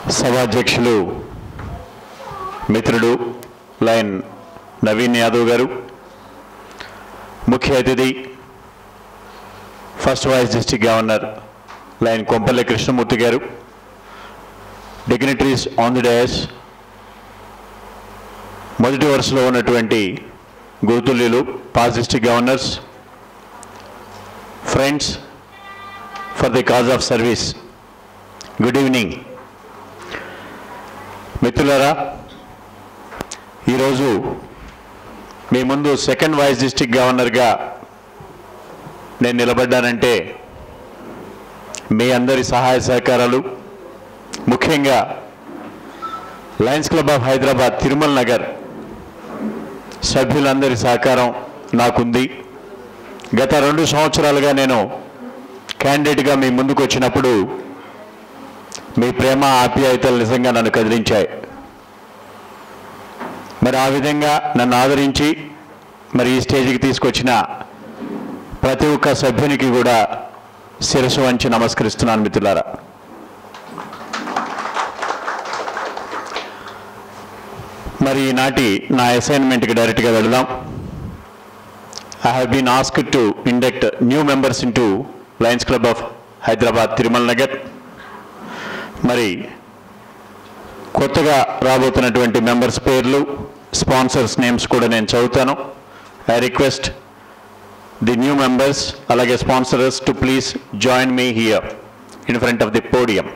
సభాధ్యక్షులు మిత్రుడు లైన్ నవీన్ యాదవ్ గారు ముఖ్య అతిథి first vice district governor lion Kompalli Krishnamurthy గారు డిగ్నిటరీస్ ఆన్ ది డయాస్ మొదటి వరుసలో ఉన్నటువంటి గురుతుల్యులు past district governors friends for the cause of service good evening మిత్రులారా ఈరోజు మీ ముందు సెకండ్ వైస్ డిస్టిక్ గవర్నర్గా నేను నిలబడ్డానంటే మీ అందరి సహాయ సహకారాలు ముఖ్యంగా lions club of Hyderabad Tirumala Nagar సభ్యులందరి సహకారం నాకుంది గత రెండు సంవత్సరాలుగా నేను క్యాండిడేట్గా మీ ముందుకు వచ్చినప్పుడు మీ ప్రేమ ఆప్యాయతలు నిజంగా నన్ను కదిలించాయి మరి ఆ విధంగా నన్ను ఆదరించి మరి ఈ స్టేజ్కి తీసుకొచ్చిన ప్రతి ఒక్క సభ్యునికి కూడా శిరసు వంచి నమస్కరిస్తున్నాను మిత్రులారా మరి ఈనాటి నా అసైన్మెంట్కి డైరెక్ట్గా వెళదాం I have been asked to induct new members into lions club of Hyderabad Tirumala Nagar మరి కొత్తగా రాబోతున్నటువంటి మెంబర్స్ పేర్లు స్పాన్సర్స్ నేమ్స్ కూడా నేను చదువుతాను I request the new members అలాగే sponsorers to please join me here in front of the podium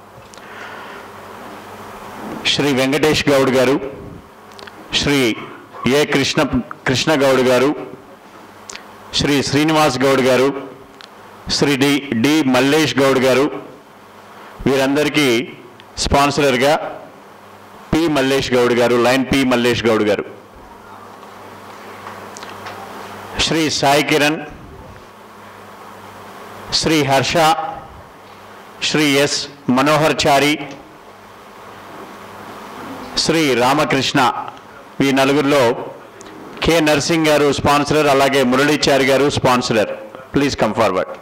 Shri Venkatesh Goud గారు శ్రీ ఏ కృష్ణ కృష్ణ గౌడ్ గారు శ్రీ శ్రీనివాస్ గౌడ్ గారు శ్రీ డి డి మల్లేష్ గౌడ్ గారు వీరందరికీ స్పాన్సరర్గా పి మల్లేష్ గౌడ్ గారు లైన్ పి మల్లేష్ గౌడ్ గారు శ్రీ సాయి కిరణ్ శ్రీ హర్ష శ్రీ ఎస్ మనోహర్ చారి శ్రీ రామకృష్ణ ఈ నలుగురిలో కె నర్సింగ్ గారు స్పాన్సరర్ అలాగే మురళీచారి గారు sponsorer please come forward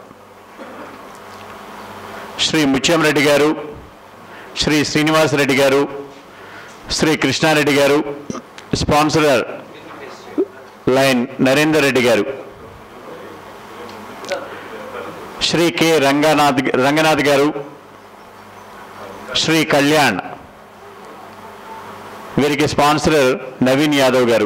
Shri Muthyamreddy గారు శ్రీ శ్రీనివాస్ రెడ్డి గారు శ్రీ కృష్ణారెడ్డి గారు స్పాన్సరర్ లైన్ నరేందర్ రెడ్డి గారు శ్రీ కె రంగనాథ్ రంగనాథ్ గారు శ్రీ కళ్యాణ్ వీరికి స్పాన్సరర్ నవీన్ యాదవ్ గారు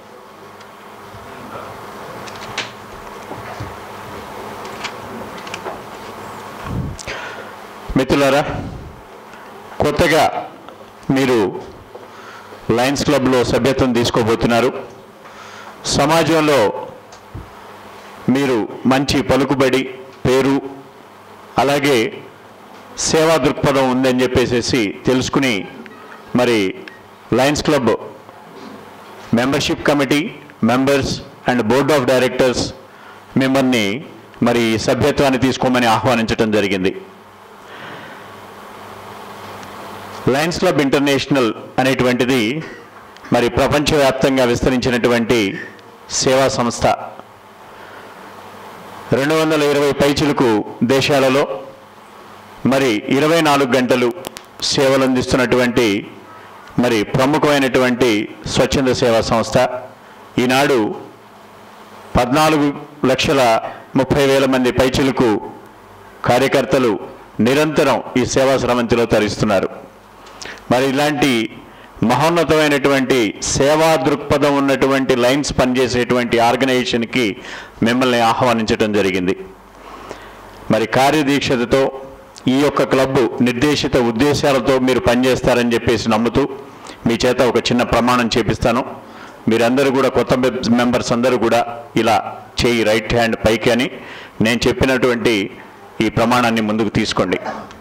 మిత్రులారా కొత్తగా మీరు లయన్స్ క్లబ్లో సభ్యత్వం తీసుకోబోతున్నారు సమాజంలో మీరు మంచి పలుకుబడి పేరు అలాగే సేవా దృక్పథం ఉందని చెప్పేసి తెలుసుకుని మరి lions club membership committee members and board of directors మిమ్మల్ని మరి సభ్యత్వాన్ని తీసుకోమని ఆహ్వానించడం జరిగింది లయన్స్ క్లబ్ ఇంటర్నేషనల్ అనేటువంటిది మరి ప్రపంచవ్యాప్తంగా విస్తరించినటువంటి సేవా సంస్థ రెండు వందల ఇరవై పైచులకు దేశాలలో మరి ఇరవై నాలుగు గంటలు సేవలు అందిస్తున్నటువంటి మరి ప్రముఖమైనటువంటి స్వచ్ఛంద సేవా సంస్థ ఈనాడు పద్నాలుగు లక్షల ముప్పై వేల మంది పైచులకు కార్యకర్తలు నిరంతరం ఈ సేవా స్రవంతిలో తరిస్తున్నారు మరి ఇలాంటి మహోన్నతమైనటువంటి సేవా దృక్పథం ఉన్నటువంటి లైన్స్ పనిచేసేటువంటి ఆర్గనైజేషన్కి మిమ్మల్ని ఆహ్వానించడం జరిగింది మరి కార్యదీక్షతతో ఈ యొక్క క్లబ్ నిర్దేశిత ఉద్దేశాలతో మీరు పనిచేస్తారని చెప్పేసి నమ్ముతూ మీ చేత ఒక చిన్న ప్రమాణం చేపిస్తాను మీరందరూ కూడా కొత్త మెంబర్స్ అందరూ కూడా ఇలా చేయి రైట్ హ్యాండ్ పైకి అని నేను చెప్పినటువంటి ఈ ప్రమాణాన్ని ముందుకు తీసుకోండి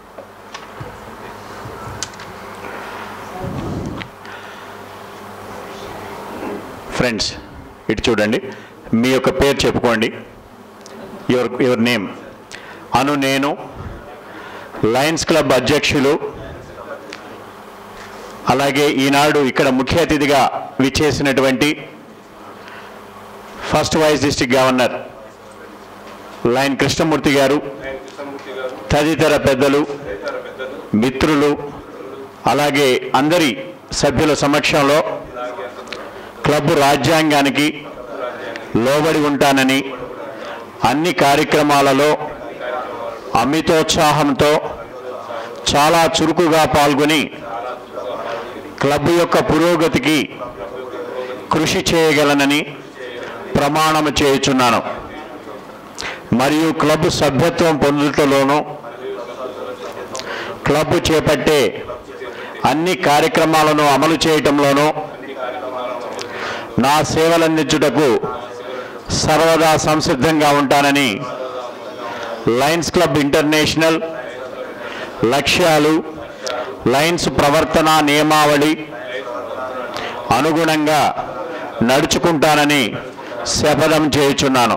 ఫ్రెండ్స్ ఇటు చూడండి మీ యొక్క పేరు చెప్పుకోండి యువర్ యువర్ నేమ్ అను నేను లయన్స్ క్లబ్ అధ్యక్షులు అలాగే ఈనాడు ఇక్కడ ముఖ్య అతిథిగా విచ్చేసినటువంటి first vice district governor lion Krishnamurthy గారు తదితర పెద్దలు మిత్రులు అలాగే అందరి సభ్యుల సమక్షంలో క్లబ్ రాజ్యాంగానికి లోబడి ఉంటానని అన్ని కార్యక్రమాలలో అమితోత్సాహంతో చాలా చురుకుగా పాల్గొని క్లబ్ యొక్క పురోగతికి కృషి చేయగలనని ప్రమాణము చేయుచున్నాను మరియు క్లబ్ సభ్యత్వం పొందుటలోనూ క్లబ్ చేపట్టే అన్ని కార్యక్రమాలను అమలు చేయటంలోనూ నా సేవలందించుటకు సర్వదా సంసిద్ధంగా ఉంటానని లయన్స్ క్లబ్ ఇంటర్నేషనల్ లక్ష్యాలు లయన్స్ ప్రవర్తన నియమావళి అనుగుణంగా నడుచుకుంటానని శపథం చేయుచున్నాను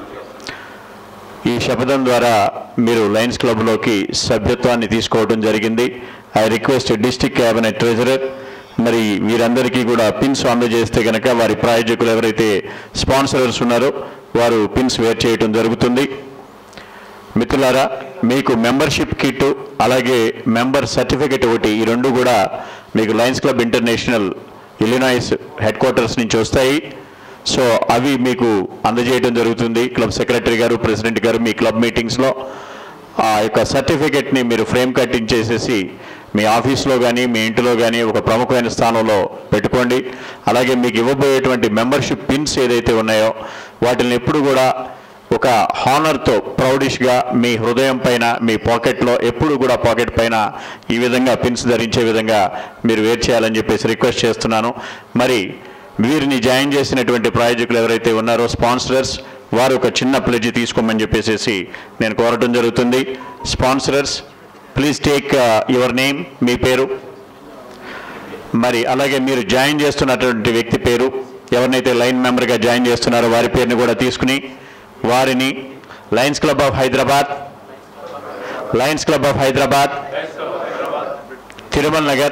ఈ శపథం ద్వారా మీరు లయన్స్ క్లబ్లోకి సభ్యత్వాన్ని తీసుకోవడం జరిగింది I request district cabinet treasurer మరి వీరందరికీ కూడా పిన్స్ అందజేస్తే కనుక వారి ప్రాయోజకులు ఎవరైతే స్పాన్సరర్స్ ఉన్నారో వారు పిన్స్ వేర్ చేయటం జరుగుతుంది మిత్రులారా మీకు మెంబర్షిప్ కిట్ అలాగే మెంబర్ సర్టిఫికెట్ ఒకటి ఈ రెండు కూడా మీకు lions club international Illinois headquarters నుంచి వస్తాయి సో అవి మీకు అందజేయడం జరుగుతుంది క్లబ్ సెక్రటరీ గారు ప్రెసిడెంట్ గారు మీ క్లబ్ మీటింగ్స్లో ఆ యొక్క సర్టిఫికెట్ని మీరు ఫ్రేమ్ కట్టింగ్ చేసేసి మీ ఆఫీస్లో కానీ మీ ఇంటిలో కానీ ఒక ప్రముఖమైన స్థానంలో పెట్టుకోండి అలాగే మీకు ఇవ్వబోయేటువంటి మెంబర్షిప్ పిన్స్ ఏదైతే ఉన్నాయో వాటిని ఎప్పుడు కూడా ఒక హానర్తో ప్రౌడిష్గా మీ హృదయం పైన మీ పాకెట్లో ఎప్పుడు కూడా పాకెట్ పైన ఈ విధంగా పిన్స్ ధరించే విధంగా మీరు వేర్ చేయాలని చెప్పేసి రిక్వెస్ట్ చేస్తున్నాను మరి వీరిని జాయిన్ చేసినటువంటి ప్రాయోజకులు ఎవరైతే ఉన్నారో స్పాన్సరర్స్ వారు ఒక చిన్న ప్లెడ్జ్ తీసుకోమని చెప్పేసి నేను కోరటం జరుగుతుంది sponsorers please take your name మీ పేరు మరి అలాగే మీరు జాయిన్ చేస్తున్నటువంటి వ్యక్తి పేరు ఎవరినైతే లైన్ మెంబర్గా జాయిన్ చేస్తున్నారో వారి పేరుని కూడా తీసుకుని వారిని Lions club of Hyderabad Lions club of Hyderabad Tirumala Nagar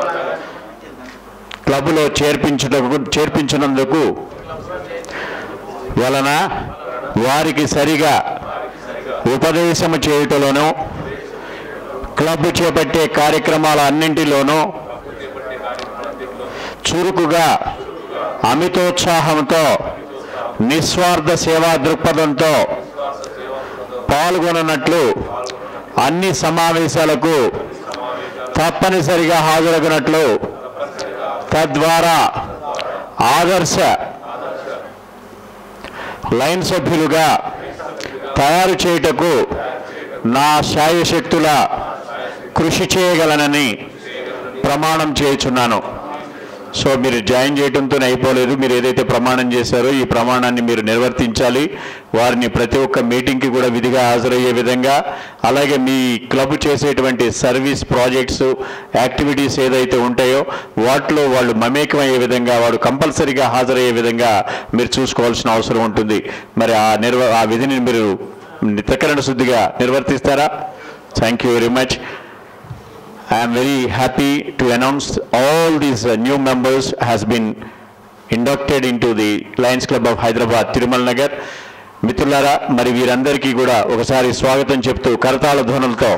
క్లబ్లో చేర్పించుటకు చేర్పించినందుకు వలన వారికి సరిగా ఉపదేశము చేయుటలోనూ క్లబ్ చేపట్టే కార్యక్రమాల అన్నింటిలోనూ చురుకుగా అమితోత్సాహంతో నిస్వార్థ సేవా దృక్పథంతో పాల్గొననట్లు అన్ని సమావేశాలకు తప్పనిసరిగా హాజరగినట్లు తద్వారా ఆదర్శ లైన్ సభ్యులుగా తయారు చేయుటకు నా శాయశక్తుల కృషి చేయగలనని ప్రమాణం చేయుచున్నాను సో మీరు జాయిన్ చేయడంతోనే అయిపోలేదు మీరు ఏదైతే ప్రమాణం చేశారో ఈ ప్రమాణాన్ని మీరు నిర్వర్తించాలి వారిని ప్రతి ఒక్క మీటింగ్కి కూడా విధిగా హాజరయ్యే విధంగా అలాగే మీ క్లబ్ చేసేటువంటి సర్వీస్ ప్రాజెక్ట్స్ యాక్టివిటీస్ ఏదైతే ఉంటాయో వాటిలో వాళ్ళు మమేకమయ్యే విధంగా వాడు కంపల్సరీగా హాజరయ్యే విధంగా మీరు చూసుకోవాల్సిన అవసరం ఉంటుంది మరి ఆ నిర్వ ఆ విధిని మీరు త్రికరణ శుద్ధిగా నిర్వర్తిస్తారా thank you very much I am very happy to announce all these uh, new members has been inducted into the Lions Club of Hyderabad, Tirumal Nagar. మిత్రులారా మరి వీరందరికీ కూడా ఒకసారి స్వాగతం చెప్తూ కరతాళ ధ్వనులతో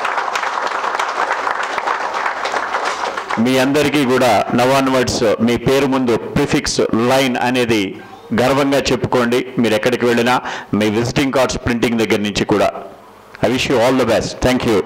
మీ అందరికీ కూడా నవాన్వర్డ్స్ మీ పేరు ముందు ప్రిఫిక్స్ లైన్ అనేది గర్వంగా చెప్పుకోండి మీరు ఎక్కడికి వెళ్ళినా మీ విజిటింగ్ కార్డ్స్ ప్రింటింగ్ దగ్గర నుంచి కూడా I wish you all the best thank you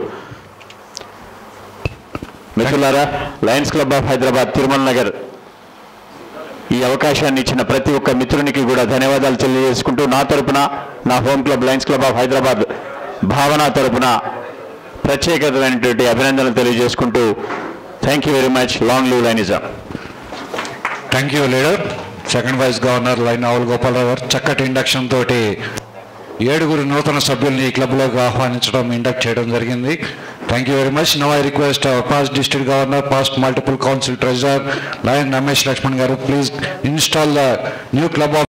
మిత్రులారా Lions club of Hyderabad Tirumala Nagar ఈ అవకాశాన్ని ఇచ్చిన ప్రతి ఒక్క మిత్రునికి కూడా ధన్యవాదాలు తెలియజేసుకుంటూ నా తరపున నా home club Lions club of Hyderabad Bhavana తరపున ప్రత్యేకమైనటువంటి అభినందనలు తెలియజేసుకుంటూ thank you very much long live Lionism thank you leader second vice governor lion Avul Gopalarao garu చక్కటి ఇండక్షన్ తోటి ఏడుగురు నూతన సభ్యుల్ని ఈ క్లబ్లోకి ఆహ్వానించడం ఇండక్ట్ చేయడం జరిగింది thank you very much now I request past district governor past multiple council treasurer lion Ramesh Lakshman garu please install the new club of